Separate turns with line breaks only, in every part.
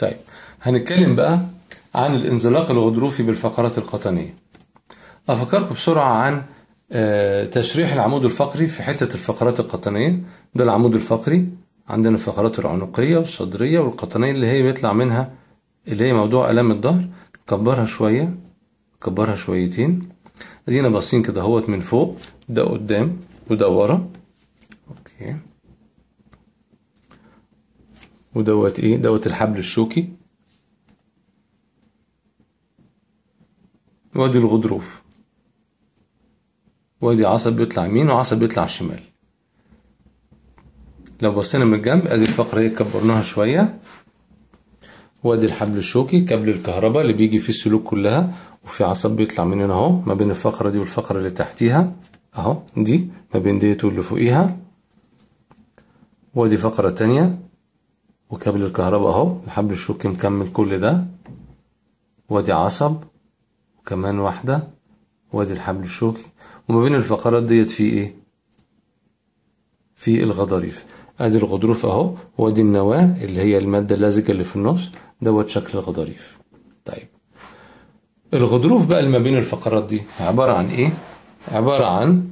طيب هنتكلم بقى عن الانزلاق الغضروفي بالفقرات القطنية أفكركم بسرعة عن آه، تشريح العمود الفقري في حتة الفقرات القطنية ده العمود الفقري عندنا الفقرات العنقية والصدرية والقطنية اللي هي بيطلع منها اللي هي موضوع آلام الظهر كبرها شوية كبرها شويتين ادينا باصين كده اهوت من فوق ده قدام وده ورا اوكي ودوت ايه دوت الحبل الشوكي وادي الغضروف وادي عصب بيطلع يمين وعصب بيطلع شمال لو بصينا من الجنب ادي الفقرة ايه كبرناها شوية وادي الحبل الشوكي كابل الكهرباء اللي بيجي فيه السلوك كلها وفي عصب بيطلع من هنا اهو ما بين الفقرة دي والفقرة اللي تحتيها اهو دي ما بين ديت واللي فوقيها وادي فقرة تانية وكابل الكهرباء اهو الحبل الشوكي مكمل كل ده وادي عصب وكمان واحدة وادي الحبل الشوكي وما بين الفقرات ديت في ايه في الغضاريف ادي الغضروف اهو وادي النواة اللي هي المادة اللزجة اللي في النص دوت شكل الغضاريف طيب الغضروف بقى اللي ما بين الفقرات دي عبارة عن ايه عبارة عن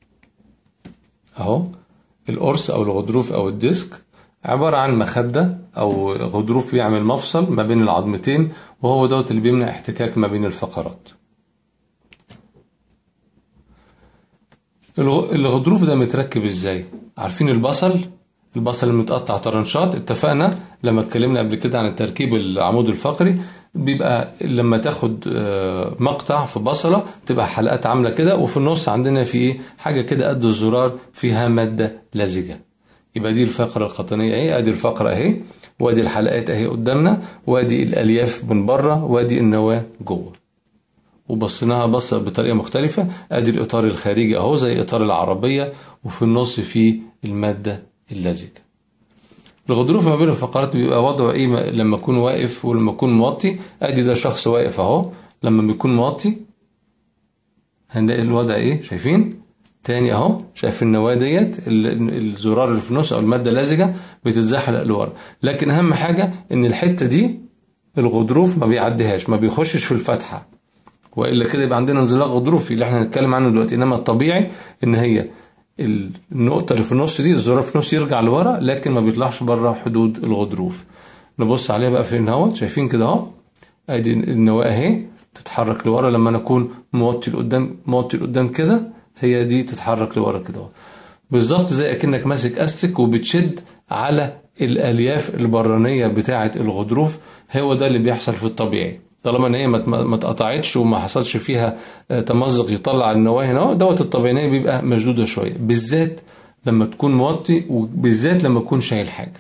اهو القرص او الغضروف او الديسك عبارة عن مخدة او غضروف بيعمل مفصل ما بين العظمتين وهو دوت اللي بيمنع احتكاك ما بين الفقرات الغ- الغضروف ده متركب ازاي عارفين البصل البصل المتقطع طرنشات اتفقنا لما اتكلمنا قبل كده عن تركيب العمود الفقري بيبقى لما تاخد آه، مقطع في بصلة تبقى حلقات عاملة كده وفي النص عندنا في ايه حاجة كده قد الزرار فيها مادة لزجة يبقى دي الفقرة القطنية اهي ادي الفقرة اهي وادي الحلقات اهي قدامنا وادي الالياف من بره وادي النواة جوه وبصيناها بصة بطريقة مختلفة ادي الاطار الخارجي اهو زي اطار العربية وفي النص فيه المادة اللزجة الغضروف ما بين الفقرات بيبقى وضعه ايه ما- لما اكون واقف ولما اكون موطي ادي ده شخص واقف اهو لما بيكون موطي هنلاقي الوضع ايه شايفين تاني اهو شايف النواة ديت ال- الزرار اللي في النص او المادة اللزجة بتتزحلق لورا لكن اهم حاجة ان الحتة دي الغضروف ما بيعديهاش ما بيخشش في الفتحة والا كده يبقى عندنا انزلاق غضروفي اللي احنا هنتكلم عنه دلوقتي انما الطبيعي ان هي النقطة اللي في النص دي الزرار في النص يرجع لورا لكن ما بيطلعش بره حدود الغضروف نبص عليها بقى فين اهوت شايفين كده اهو ادي النواة اهي تتحرك لورا لما انا اكون موطي لقدام موطي لقدام كده هي دي تتحرك لورا كده اهو بالظبط زي اكنك ماسك استك وبتشد على الالياف البرانيه بتاعه الغضروف هو ده اللي بيحصل في الطبيعي طالما ان هي ما ما اتقطعتش وما حصلش فيها آه، تمزق يطلع النواه هنا اهو دوت الطبيعي إن هي بيبقى مشدوده شويه بالذات لما تكون موطي وبالذات لما تكون شايل حاجه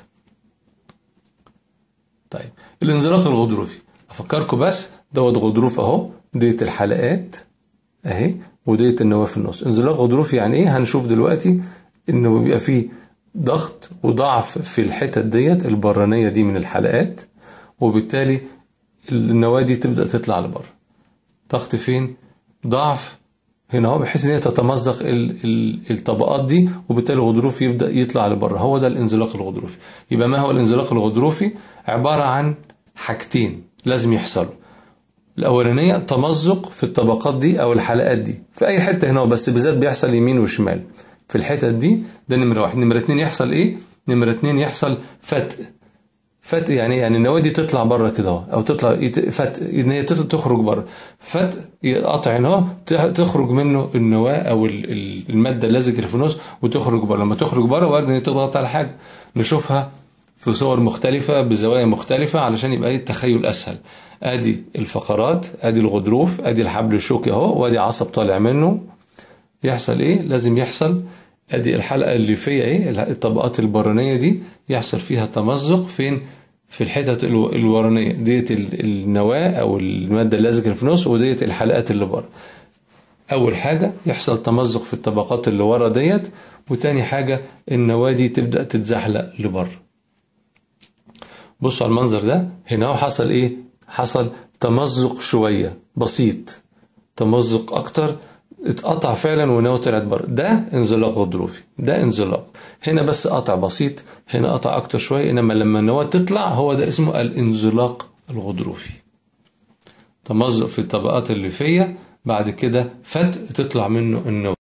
طيب الانزلاق الغضروفي افكركم بس دوت غضروف اهو ديت الحلقات اهي وديت النواه في النص انزلاق غضروفي يعني ايه هنشوف دلوقتي انه بيبقى فيه ضغط وضعف في الحتت ديت البرانيه دي من الحلقات وبالتالي النواه دي تبدا تطلع لبره ضغط فين ضعف هنا هو بحيث ان هي تتمزق ال- ال- الطبقات دي وبالتالي الغضروف يبدا يطلع لبره هو ده الانزلاق الغضروفي يبقى ما هو الانزلاق الغضروفي عباره عن حاجتين لازم يحصلوا الاولانيه تمزق في الطبقات دي او الحلقات دي في اي حته هنا بس بالذات بيحصل يمين وشمال في الحتت دي ده نمره واحد نمره اتنين يحصل ايه نمره اتنين يحصل فتق فتق يعني إيه؟ يعني النواه دي تطلع بره كده اهو او تطلع يت- فتق ان هي تط- تخرج بره فتق قطع هنا اهو تح- تخرج منه النواه او ال- ال- الماده اللزجه اللي في النص وتخرج بره لما تخرج بره وارد ان هي تضغط على حاجه نشوفها في صور مختلفة بزوايا مختلفة علشان يبقى ايه التخيل اسهل ادي الفقرات ادي الغضروف ادي الحبل الشوكي اهو وادي عصب طالع منه يحصل ايه لازم يحصل ادي الحلقه اللي فيها ايه الطبقات البرانيه دي يحصل فيها تمزق فين في الحتت الو- الورانيه ديت ال- النواه او الماده اللزجه اللي في النص وديت الحلقات اللي بره اول حاجه يحصل تمزق في الطبقات اللي ورا ديت وتاني حاجه النواه دي تبدا تتزحلق لبره بصوا على المنظر ده هنا هو حصل ايه حصل تمزق شويه بسيط تمزق اكتر اتقطع فعلا والنواة طلعت بره ده انزلاق غضروفي ده انزلاق هنا بس قطع بسيط هنا قطع اكتر شويه انما لما النواه تطلع هو ده اسمه الانزلاق الغضروفي تمزق في الطبقات الليفيه بعد كده فتق تطلع منه النواه